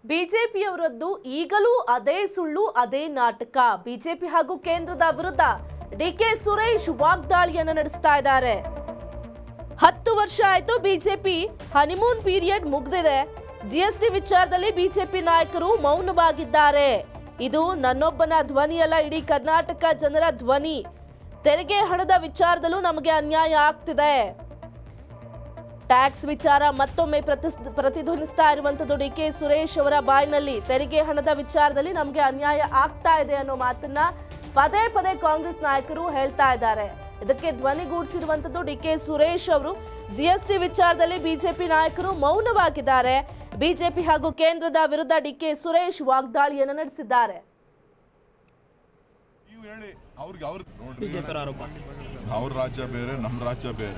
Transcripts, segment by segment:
ಬಿಜೆಪಿಯವರದ್ದು ಈಗಲೂ ಅದೇ ಸುಳ್ಳು ಅದೇ ನಾಟಕ ಬಿಜೆಪಿ ಹಾಗೂ ಕೇಂದ್ರದ ವಿರುದ್ಧ ಡಿಕೆ ಸುರೇಶ್ ವಾಗ್ದಾಳಿಯನ್ನ ನಡೆಸ್ತಾ ಇದ್ದಾರೆ ಹತ್ತು ವರ್ಷ ಆಯ್ತು ಬಿಜೆಪಿ ಹನಿಮೂನ್ ಪೀರಿಯಡ್ ಮುಗ್ದಿದೆ ಜಿಎಸ್ಟಿ ವಿಚಾರದಲ್ಲಿ ಬಿಜೆಪಿ ನಾಯಕರು ಮೌನವಾಗಿದ್ದಾರೆ ಇದು ನನ್ನೊಬ್ಬನ ಧ್ವನಿಯಲ್ಲ ಇಡೀ ಕರ್ನಾಟಕ ಜನರ ಧ್ವನಿ ತೆರಿಗೆ ಹಣದ ವಿಚಾರದಲ್ಲೂ ನಮಗೆ ಅನ್ಯಾಯ ಆಗ್ತಿದೆ ಟ್ಯಾಕ್ಸ್ ವಿಚಾರ ಮತ್ತೊಮ್ಮೆ ಪ್ರತಿಸ್ ಪ್ರತಿಧ್ವನಿಸ್ತಾ ಇರುವಂತದ್ದು ಡಿ ಕೆ ಸುರೇಶ್ ಅವರ ಬಾಯಿನಲ್ಲಿ ತೆರಿಗೆ ಹಣದ ವಿಚಾರದಲ್ಲಿ ನಮಗೆ ಅನ್ಯಾಯ ಆಗ್ತಾ ಇದೆ ಅನ್ನೋ ಮಾತನ್ನ ಪದೇ ಪದೇ ಕಾಂಗ್ರೆಸ್ ನಾಯಕರು ಹೇಳ್ತಾ ಇದ್ದಾರೆ ಇದಕ್ಕೆ ಧ್ವನಿಗೂಡಿಸಿರುವಂತದ್ದು ಡಿ ಕೆ ಸುರೇಶ್ ಅವರು ಜಿಎಸ್ಟಿ ವಿಚಾರದಲ್ಲಿ ಬಿಜೆಪಿ ನಾಯಕರು ಮೌನವಾಗಿದ್ದಾರೆ ಬಿಜೆಪಿ ಹಾಗೂ ಕೇಂದ್ರದ ವಿರುದ್ಧ ಡಿ ಕೆ ಸುರೇಶ್ ವಾಗ್ದಾಳಿಯನ್ನು ನಡೆಸಿದ್ದಾರೆ ನೀವು ಹೇಳಿ ಅವ್ರಿಗೆ ಅವ್ರ ನೋಡ್ರಿ ಬಿಜೆಪಿ ಆರೋಪ ಅವ್ರ ರಾಜ್ಯ ಬೇರೆ ನಮ್ಮ ರಾಜ್ಯ ಬೇರೆ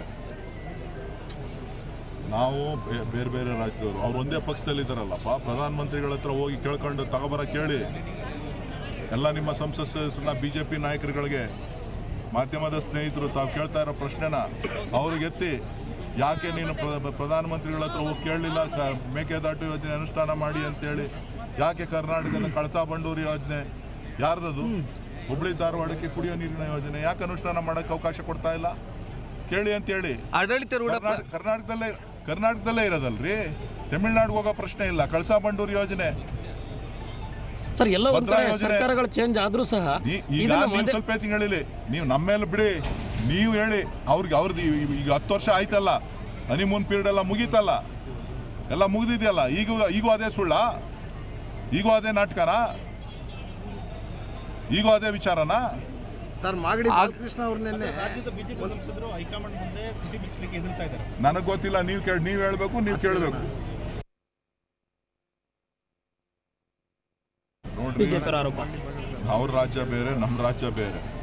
ನಾವು ಬೇ- ಬೇರೆ ಬೇರೆ ರಾಜ್ಯದವರು ಅವ್ರು ಒಂದೇ ಪಕ್ಷದಲ್ಲಿ ಇದ್ದಾರಲ್ಲಪ್ಪ ಪ್ರಧಾನಮಂತ್ರಿಗಳ ಹತ್ರ ಹೋಗಿ ಕೇಳ್ಕೊಂಡು ತಗೋಬರ ಕೇಳಿ ಎಲ್ಲ ನಿಮ್ಮ ಸಂಸತ್ ಸದಸ್ಯರನ್ನ ಬಿ ಜೆ ಪಿ ನಾಯಕರುಗಳಿಗೆ ಮಾಧ್ಯಮದ ಸ್ನೇಹಿತರು ತಾವು ಕೇಳ್ತಾ ಇರೋ ಪ್ರಶ್ನೆನ ಅವ್ರಿಗೆ ಎತ್ತಿ ಯಾಕೆ ನೀನು ಪ್ರ- ಪ್ರಧಾನಮಂತ್ರಿಗಳ ಹತ್ರ ಹೋಗಿ ಕೇಳಲಿಲ್ಲ ಕ ಮೇಕೆದಾಟು ಯೋಜನೆ ಅನುಷ್ಠಾನ ಮಾಡಿ ಅಂತೇಳಿ ಯಾಕೆ ಕರ್ನಾಟಕದ ಕಳಸಾ ಬಂಡೂರಿ ಯೋಜನೆ ಯಾರ್ದದು ಹುಬ್ಳಿ ಧಾರವಾಡಕ್ಕೆ ಕುಡಿಯೋ ನೀರಿನ ಯೋಜನೆ ಯಾಕೆ ಅನುಷ್ಠಾನ ಮಾಡೋಕ್ಕೆ ಅವಕಾಶ ಕೊಡ್ತಾ ಇಲ್ಲ ಕೇಳಿ ಅಂತೇಳಿ ಆಡಳಿತಾರೂಢ ಕರ್ನಾಟಕ ಕರ್ನಾಟಕದಲ್ಲೇ ಕರ್ನಾಟಕದಲ್ಲೇ ಇರೋದಲ್ರಿ ತಮಿಳ್ನಾಡಿಗೆ ಹೋಗೋ ಪ್ರಶ್ನೆ ಇಲ್ಲ ಕಳಸಾ ಬಂಡೂರಿ ಯೋಜನೆ ಸರ್ ಎಲ್ಲ ಒಂದ್ ಭದ್ರಾ ಕಡೆ ಯೋಜನೆ- ಸರ್ಕಾರಗಳು ಚೇಂಜ್ ಆದ್ರೂ ಸಹ ಈ- ಈಗ ಇದನ್ನ ನೀವು ಮೊದಲ- ಸ್ವಲ್ಪ ಹೊತ್ತಿಗೆ ಹೇಳಿಲಿ ನೀವು ನಮ್ಮ ಮೇಲೆ ಬಿಡಿ ನೀವು ಹೇಳಿ ಅವ್ರಿಗೆ ಅವ್ರದ್ದು ಈ- ಈಗ ಹತ್ತು ವರ್ಷ ಆಯ್ತಲ್ಲ ಹನಿಮೂನ್ ಪೀರಿಯಡ್ ಎಲ್ಲ ಮುಗೀತಲ್ಲ ಎಲ್ಲ ಮುಗಿದಿದೆಯಲ್ಲ ಈಗ ಈಗೂ ಅದೇ ಸುಳ್ಳ ಈಗೂ ಅದೇ ನಾಟಕನಾ ಈಗೂ ಅದೇ ವಿಚಾರನಾ ಸರ್ ಮಾಗಡಿ ಬಾಲಕೃಷ್ಣ ಅವ್ರ ನಿನ್ನೆ ರಾಜ್ಯದ ಬಿಜೆಪಿ ಸಂಸದರು ಹೈಕಮಾಂಡ್ ಮುಂದೆ ತಲೆ ಬಿಚ್ಚಲಿಕ್ಕೆ ಎದುರ್ತಾ ಇದ್ದಾರೆ ಸರ್. ನನಗೆ ಗೊತ್ತಿಲ್ಲ ನೀವು ಕೇಳಿ ನೀವು ಹೇಳ್ಬೇಕು ನೀವು ಕೇಳಬೇಕು ನೋಡ್ರಿ ಬಿಜೆಪಿ ಆರೋಪ ಅವ್ರ ರಾಜ್ಯ ಬೇರೆ ನಮ್ಮ ರಾಜ್ಯ ಬೇರೆ